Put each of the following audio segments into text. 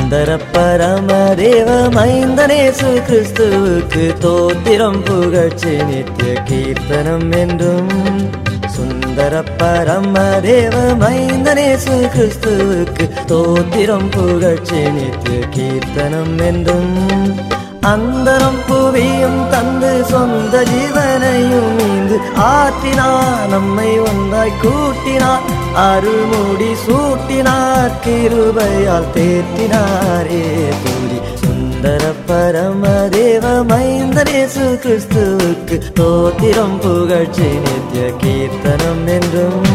சுந்தர பரமதேவ மைந்தனேசு கிறிஸ்துவுக்கு தோத்திரம் புகழ்ச்சி நித்திய கீர்த்தனம் என்றும் சுந்தர பரமதேவ மைந்தனேசு கிறிஸ்துவுக்கு தோத்திரம் புகழ்ச்சி நித்திய கீர்த்தனம் என்றும் அந்தரம் புவியும் தந்து சொந்த ஜீவனையும் இங்கு ஆற்றினார் நம்மை ஒன்றாய் கூட்டினார் அருள்மூடி சூட்டினார் கிருபையால் தேற்றினாரே தூரி சுந்தர பரமதேவ மைந்தரேசு கிறிஸ்துவுக்கு தோத்திரம் புகழ்ச்சி நித்திய கீர்த்தனம் என்றும்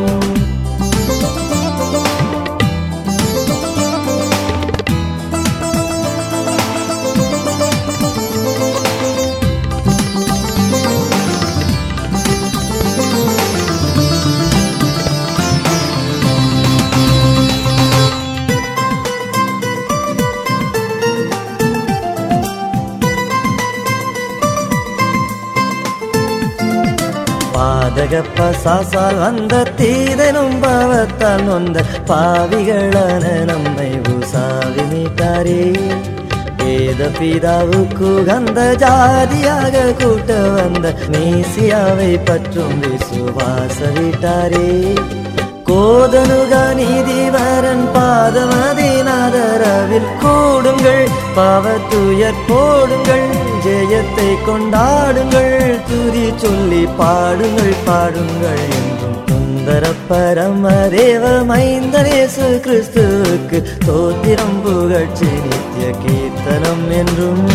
பாதக பசாசால் வந்த தீதனும் பாவத்தால் நொந்த பாவிகளான நம்மை உசாவி மீட்டாரே வேத பிதாவுக்கு கந்த ஜாதியாக கூட்ட வந்த மேசியாவை பற்றும் விசுவாச விட்டாரே கோதனுக நீதிவரன் பாதமதினாதரவில் கூடுங்கள் பாவத்துயர் போடுங்கள் ஜெயத்தை கொண்டாடுங்கள் துதி சொல்லி பாடுங்கள் பாடுங்கள் என்றும் சுந்தர பரமதேவ மைந்தரேசு கிறிஸ்துவுக்கு தோத்திரம் புகழ்ச்சி நித்திய கீர்த்தனம் என்றும்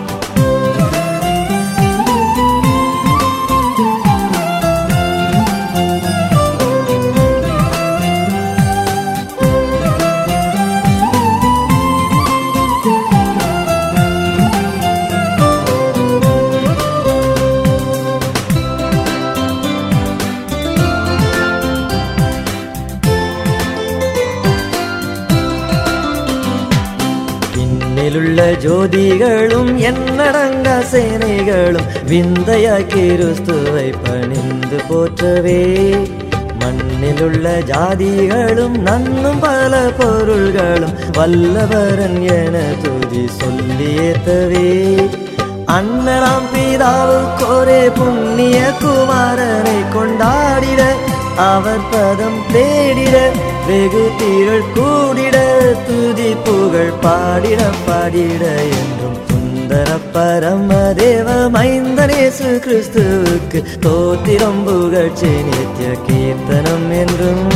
விண்ணிலுள்ள ஜோதிகளும் என்னடங்க சேனைகளும் விந்தைய கிறிஸ்துவை பணிந்து போற்றவே மண்ணிலுள்ள ஜாதிகளும் நன்னும் பல பொருள்களும் வல்லவரன் என துதி சொல்லி ஏத்தவே அண்ணலாம் பிதாவுக்கொரே புண்ணிய குமாரனை கொண்டாடிட அவர் பதம் தேடிட வெகு தீரள் கூடிட துதி புகழ் பாடிட பாடிட என்றும் சுந்தர பரமதேவ மைந்தனேசு கிறிஸ்துவுக்கு தோத்திரம் புகழ்ச்சி நித்திய கீர்த்தனம் என்றும்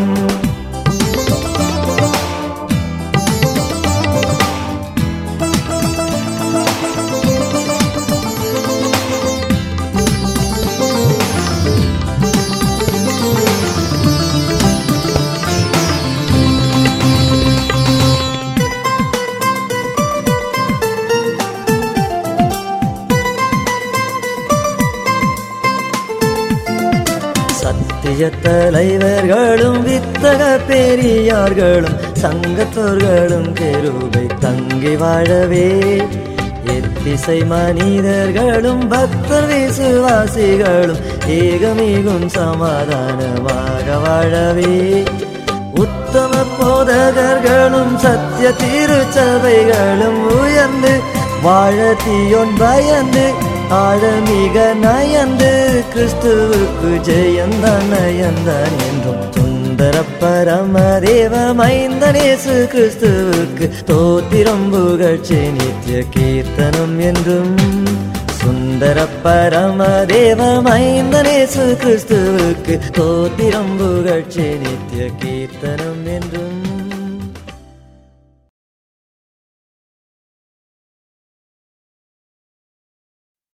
சத்திய தலைவர்களும் வித்தக பெரியார்களும் சங்கத்தோர்களும் தெருவை தங்கி வாழவே எத்திசை மனிதர்களும் பக்தர் விசுவாசிகளும் ஏகமிகும் சமாதானமாக வாழவே உத்தம போதகர்களும் சத்திய திருச்சபைகளும் உயர்ந்து வாழத்தியோன் பயந்து ஆழமிக நயந்து கிறிஸ்துவுக்கு ஜெயந்தான் நயந்தான் என்றும் சுந்தர பரமதேவ மைந்தனேசு கிறிஸ்துவுக்கு தோத்திரம் புகழ்ச்சி நித்திய கீர்த்தனம் என்றும் சுந்தர பரமதேவ மைந்தனேசு கிறிஸ்துவுக்கு தோத்திரம் புகழ்ச்சி நித்திய கீர்த்தனம் என்றும்